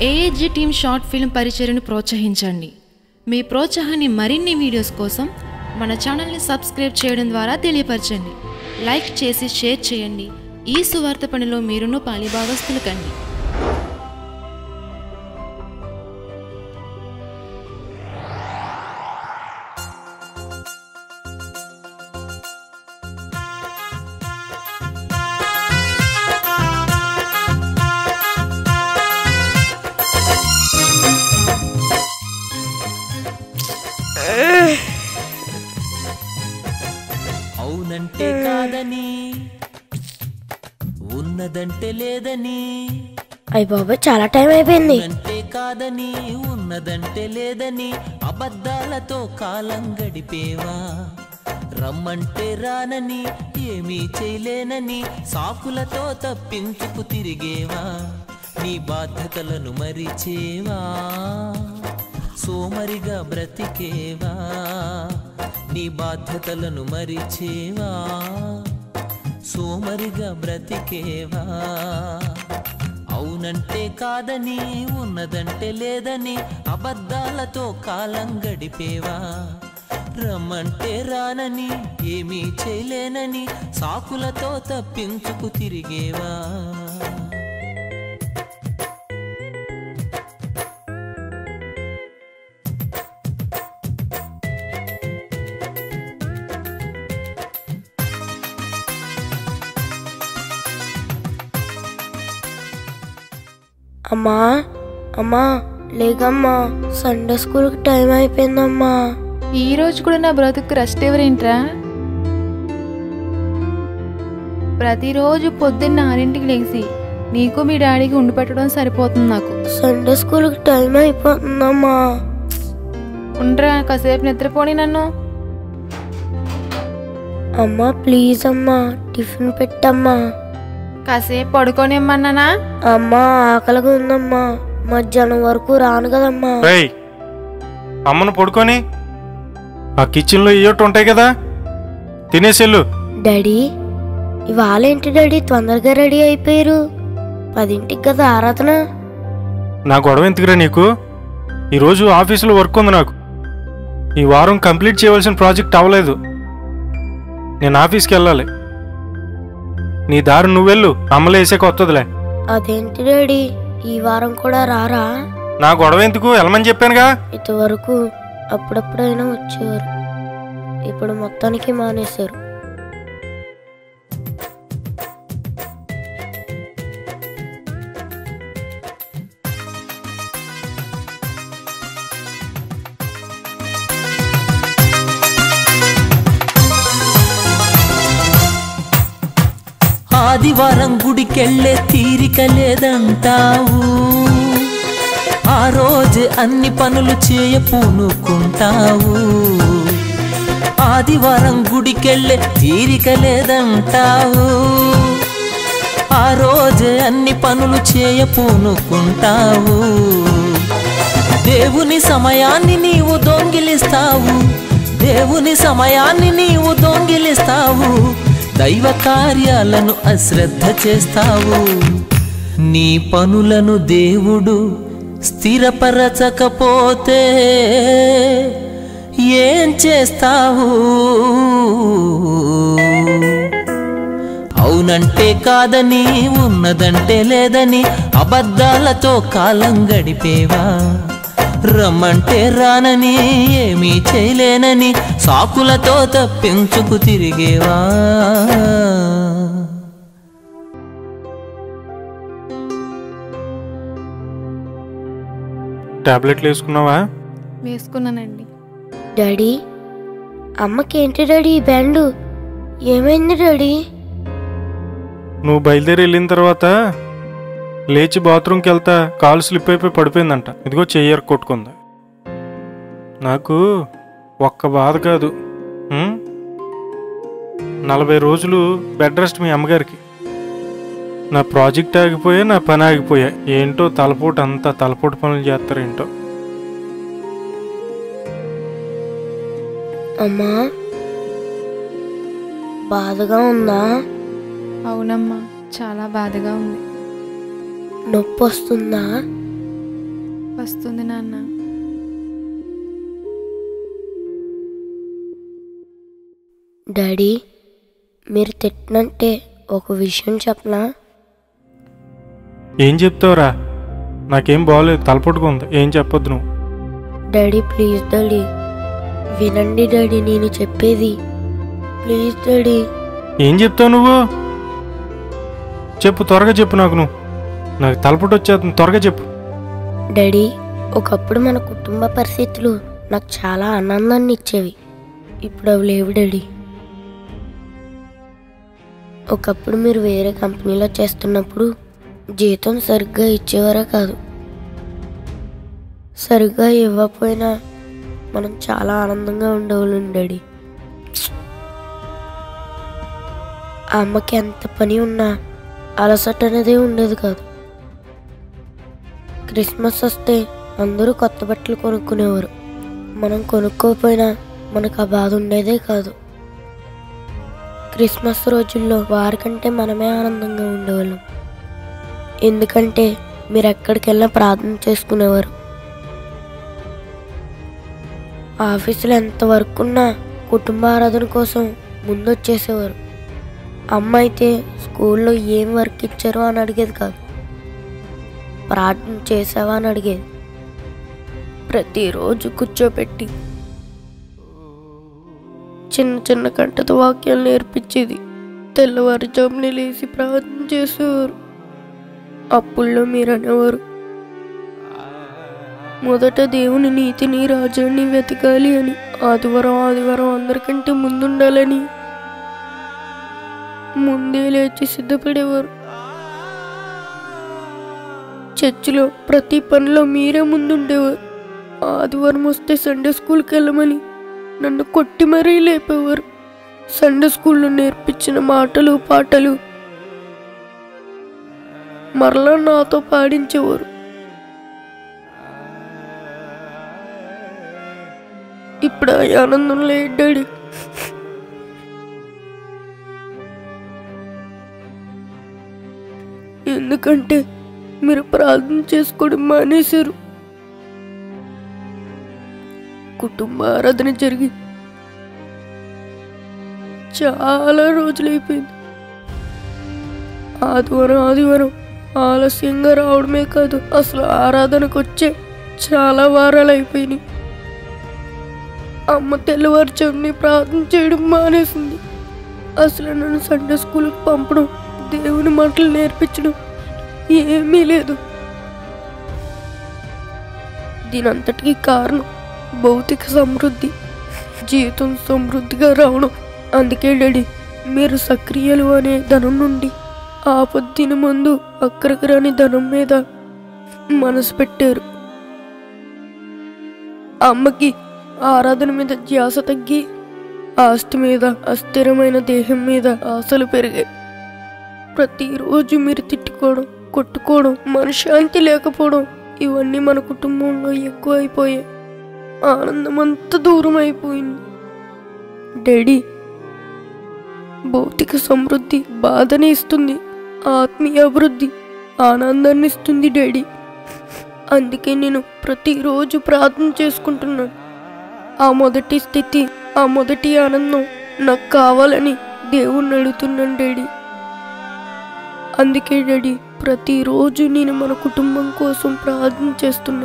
AAG team short film పరిచయను ప్రోత్సహించండి మీ ప్రోత్సాహాన్ని మరిన్ని వీడియోస్ కోసం మన ఛానల్ని సబ్స్క్రైబ్ చేయడం ద్వారా తెలియపరచండి లైక్ చేసి షేర్ చేయండి ఈ సువార్త పనిలో మీరును పాలిభాగస్తులు కండి అవునంటే కాదని ఉన్నదంటే లేదని అయ్య బాబా చాలా టైం అయిపోయింది అంటే కాదని ఉన్నదంటే లేదని అబద్ధాలతో కాలం గడిపేవా రమ్మంటే రానని ఏమీ చేయలేనని సాకులతో తప్పించుకు తిరిగేవా నీ బాధ్యతలను మరిచేవా సోమరిగా బ్రతికేవా నీ బాధ్యతలను మరిచేవా సోమరిగా బ్రతికేవా అవునంటే కాదని ఉన్నదంటే లేదని అబద్ధాలతో కాలం గడిపేవా రమ్మంటే రానని ఏమీ చేయలేనని సాకులతో తప్పించుకు తిరిగేవా అమ్మా అమ్మా లేకమ్మా సండే స్కూల్కి టైం అయిపోయిందమ్మా ఈ రోజు కూడా నా బ్రతుకు రెస్ట్ ఎవరేంట్రా ప్రతిరోజు పొద్దున్న ఆరింటికి లేచి నీకు మీ డాడీకి ఉండి పెట్టడం సరిపోతుంది నాకు సండే స్కూల్కి టైం అయిపోతుందమ్మా ఉండరా కాసేపు నిద్రపోని నన్ను అమ్మా ప్లీజ్ అమ్మా టిఫిన్ పెట్టమ్మా కాసేపు పడుకొని ఇమ్మన్నానా అమ్మా ఆకలిగా ఉందమ్మా మధ్యాహ్నం వరకు రాను కదమ్మా రేయ్ అమ్మను పడుకొని ఆ కిచెన్లో ఇయ్యొట్టు ఉంటాయి కదా తినేసెళ్ళు డాడీ ఇవాళ ఏంటి డాడీ తొందరగా రెడీ అయిపోయారు పదింటికి కదా ఆరాధన నా గొడవ ఎందుకురా నీకు ఈరోజు ఆఫీసులో వర్క్ ఉంది నాకు ఈ వారం కంప్లీట్ చేయవలసిన ప్రాజెక్ట్ అవ్వలేదు నేను ఆఫీస్కి వెళ్ళాలి నీ దారి నువ్వెళ్ళు అమ్మలు వేసాక వస్తుందిలే అదేంటి డాడీ ఈ వారం కూడా రారా నా గొడవ ఎందుకు వెళ్ళమని చెప్పానుగా ఇంతవరకు అప్పుడప్పుడైనా వచ్చేవారు ఇప్పుడు మొత్తానికి మానేశారు ఆదివారం గుడికెళ్ళే తీరిక లేదంటావు ఆ రోజు అన్ని పనులు చేయ పూనుకుంటావు ఆదివారం గుడికెళ్ళే తీరిక లేదంటావు ఆ రోజు అన్ని పనులు చేయ పూనుకుంటావు దేవుని సమయాన్ని నీవు దొంగిలిస్తావు దేవుని సమయాన్ని నీవు దొంగిలిస్తావు దైవ కార్యాలను అశ్రద్ధ చేస్తావు నీ పనులను దేవుడు స్థిరపరచకపోతే ఏం చేస్తావు అవునంటే కాదని ఉన్నదంటే లేదని అబద్ధాలతో కాలం గడిపేవా రమ్మంటే రానని ఏమీ చేయలేనని సాకులతో తప్పించుకు తిరిగేవా టాబ్లెట్లు వేసుకున్నావా వేసుకున్నానండి డాడీ అమ్మకి ఏంటి డాడీ ఈ బ్యాండు ఏమైంది డాడీ నువ్వు బయలుదేరి వెళ్ళిన తర్వాత లేచి బాత్రూమ్కి వెళ్తా కాలు స్లిప్ అయిపోయి పడిపోయిందంట ఇదిగో చెయ్యరు కొట్టుకుంది నాకు ఒక్క బాధ కాదు ఉం? నలభై రోజులు బెడ్ రెస్ట్ మీ అమ్మగారికి నా ప్రాజెక్ట్ ఆగిపోయా నా పని ఆగిపోయా ఏంటో తలపోటు అంతా తలపోటు పనులు చేస్తారు ఏంటో అమ్మా బాధగా ఉందా అవునమ్మా చాలా బాధగా ఉంది నొప్పి వస్తుందా వస్తుంది నాన్న డాడీ మీరు తిట్టినంటే ఒక విషయం చెప్పనా ఏం చెప్తావురా నాకేం బాగోలేదు తలపట్టుకుంది ఏం చెప్పొద్దు నువ్వు డాడీ ప్లీజ్ డాడీ వినండి డాడీ నేను చెప్పేది ప్లీజ్ డాడీ ఏం చెప్తావు నువ్వు చెప్పు త్వరగా చెప్పు నాకు నువ్వు నాకు తలపట్టు వచ్చేస్తుంది త్వరగా చెప్పు డాడీ ఒకప్పుడు మన కుటుంబ పరిస్థితులు నాకు చాలా ఆనందాన్ని ఇచ్చేవి ఇప్పుడు అవి లేవు డాడీ ఒకప్పుడు మీరు వేరే కంపెనీలో చేస్తున్నప్పుడు జీతం సరిగ్గా ఇచ్చేవారే కాదు సరిగ్గా ఇవ్వకపోయినా మనం చాలా ఆనందంగా ఉండేవాళ్ళం డాడీ ఆ అమ్మకి ఎంత పని ఉన్నా అలసట అనేది ఉండేది కాదు క్రిస్మస్ వస్తే అందరూ కొత్త బట్టలు కొనుక్కునేవారు మనం కొనుక్కోపోయినా మనకు ఆ బాధ ఉండేదే కాదు క్రిస్మస్ రోజుల్లో వారికంటే మనమే ఆనందంగా ఉండేవాళ్ళం ఎందుకంటే మీరు ఎక్కడికి వెళ్ళినా ప్రార్థన చేసుకునేవారు ఆఫీసులో ఎంత వర్క్ ఉన్నా కుటుంబ ఆరాధన కోసం ముందు వచ్చేసేవారు అమ్మ అయితే స్కూల్లో ఏం వర్క్ ఇచ్చారో అని అడిగేది కాదు ప్రార్థన చేసావా అని అడిగేది ప్రతిరోజు కూర్చోబెట్టి చిన్న చిన్న కంటతో వాక్యాలు నేర్పించేది తెల్లవారుజామున లేచి ప్రార్థన చేసేవారు అప్పుల్లో మీరు అనేవారు మొదట దేవుని నీతిని రాజ్యాన్ని వెతకాలి అని ఆదివారం ఆదివారం అందరికంటే ముందుండాలని ముందే లేచి సిద్ధపడేవారు చర్చిలో ప్రతి పనిలో మీరే ముందుండేవారు ఆదివారం వస్తే సండే స్కూల్కి వెళ్ళమని నన్ను కొట్టి మరీ లేపేవారు సండే స్కూల్లో నేర్పించిన మాటలు పాటలు మరలా నాతో పాడించేవారు ఇప్పుడు ఆ ఆనందం లేదు డాడీ ఎందుకంటే మీరు ప్రార్థన చేసుకోవడం మానేశారు కుటుంబ ఆరాధన జరిగి చాలా రోజులైపోయింది ఆదివారం ఆదివారం ఆలస్యంగా రావడమే కాదు అసలు ఆరాధనకు వచ్చే చాలా వారాలు అయిపోయినాయి అమ్మ తెల్లవారుజాముని ప్రార్థన చేయడం మానేసింది అసలు నన్ను సండే స్కూల్కి పంపడం దేవుని మాటలు నేర్పించడం ఏమీ లేదు దీనంతటికీ కారణం భౌతిక సమృద్ధి జీవితం సమృద్ధిగా రావడం అందుకే డాడీ మీరు సక్రియలు అనే ధనం నుండి ఆపద్దిన ముందు అక్కడికి రాని ధనం మీద మనసు పెట్టారు అమ్మకి ఆరాధన మీద ధ్యాస తగ్గి ఆస్తి మీద అస్థిరమైన దేహం మీద ఆశలు పెరిగాయి ప్రతిరోజు మీరు తిట్టుకోవడం కొట్టుకోవడం మనశ్శాంతి లేకపోవడం ఇవన్నీ మన కుటుంబంలో ఎక్కువ అయిపోయాయి ఆనందం అంత దూరం అయిపోయింది డాడీ భౌతిక సమృద్ధి బాధని ఇస్తుంది ఆత్మీయ అభివృద్ధి ఆనందాన్ని ఇస్తుంది డాడీ అందుకే నేను ప్రతిరోజు ప్రార్థన చేసుకుంటున్నాను ఆ మొదటి స్థితి ఆ మొదటి ఆనందం నాకు కావాలని దేవుణ్ణి అడుగుతున్నాను డాడీ అందుకే డాడీ ప్రతిరోజు నేను మన కుటుంబం కోసం ప్రార్థన చేస్తున్నా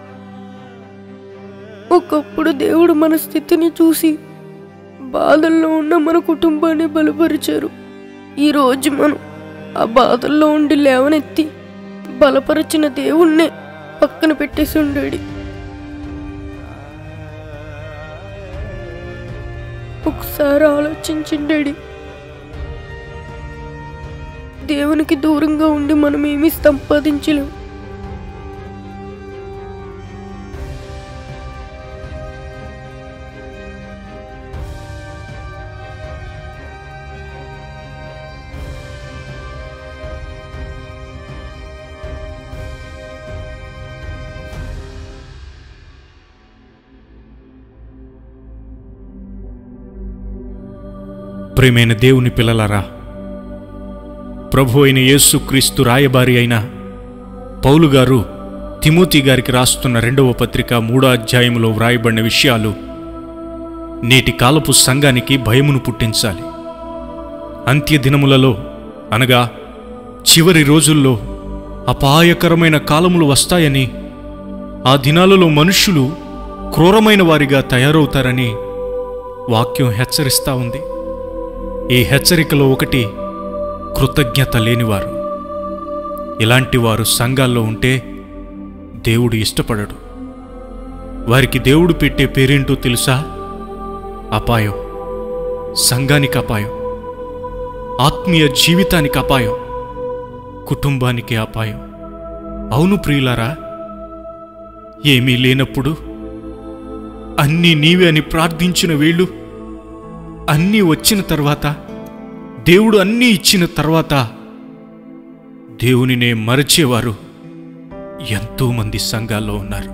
ఒకప్పుడు దేవుడు మన స్థితిని చూసి బాధల్లో ఉన్న మన కుటుంబాన్ని బలపరిచారు ఈరోజు మనం ఆ బాధల్లో ఉండి లేవనెత్తి బలపరిచిన దేవుణ్ణే పక్కన పెట్టేసి ఉండాడు ఒకసారి ఆలోచించండి దేవునికి దూరంగా ఉండి మనం ఏమీ సంపాదించలేం ప్రేమైన దేవుని పిల్లలారా ప్రభు అయిన యేసుక్రీస్తు రాయబారి అయిన పౌలు గారు తిమోతి గారికి రాస్తున్న రెండవ పత్రిక మూడో అధ్యాయంలో వ్రాయబడిన విషయాలు నేటి కాలపు సంఘానికి భయమును పుట్టించాలి అంత్య దినములలో అనగా చివరి రోజుల్లో అపాయకరమైన కాలములు వస్తాయని ఆ దినాలలో మనుష్యులు క్రూరమైన వారిగా తయారవుతారని వాక్యం హెచ్చరిస్తా ఉంది ఈ హెచ్చరికలో ఒకటి కృతజ్ఞత లేనివారు ఇలాంటి వారు సంఘాల్లో ఉంటే దేవుడు ఇష్టపడడు వారికి దేవుడు పెట్టే పేరేంటో తెలుసా అపాయం సంఘానికి అపాయం ఆత్మీయ జీవితానికి అపాయం కుటుంబానికి అపాయం అవును ప్రియులారా ఏమీ లేనప్పుడు అన్నీ నీవే అని ప్రార్థించిన వీళ్ళు అన్నీ వచ్చిన తర్వాత దేవుడు అన్నీ ఇచ్చిన తర్వాత దేవునినే మరచేవారు ఎంతోమంది సంఘాల్లో ఉన్నారు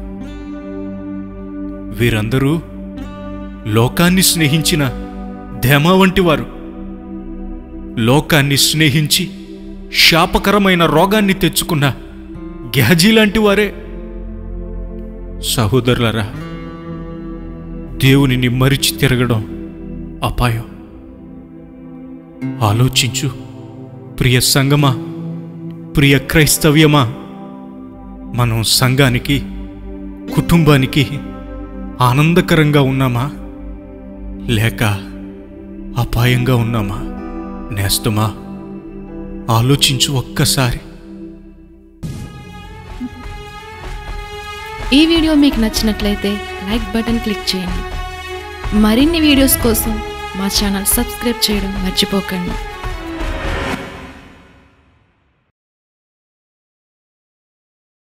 వీరందరూ లోకాన్ని స్నేహించిన ధేమ వంటి వారు లోకాన్ని స్నేహించి శాపకరమైన రోగాన్ని తెచ్చుకున్న గ్యాజీ లాంటి వారే సహోదరులరా దేవునిని మరిచి తిరగడం అపాయం ఆలోచించు ప్రియ సంగమా ప్రియ క్రైస్తవ్యమా మనం సంఘానికి కుటుంబానికి ఆనందకరంగా ఉన్నామా లేక అపాయంగా ఉన్నామా నేస్తమా ఆలోచించు ఒక్కసారి ఈ వీడియో మీకు నచ్చినట్లయితే లైక్ బటన్ క్లిక్ చేయండి మరిన్ని వీడియోస్ కోసం మా ఛానల్ సబ్స్క్రైబ్ చేయడం మర్చిపోకండి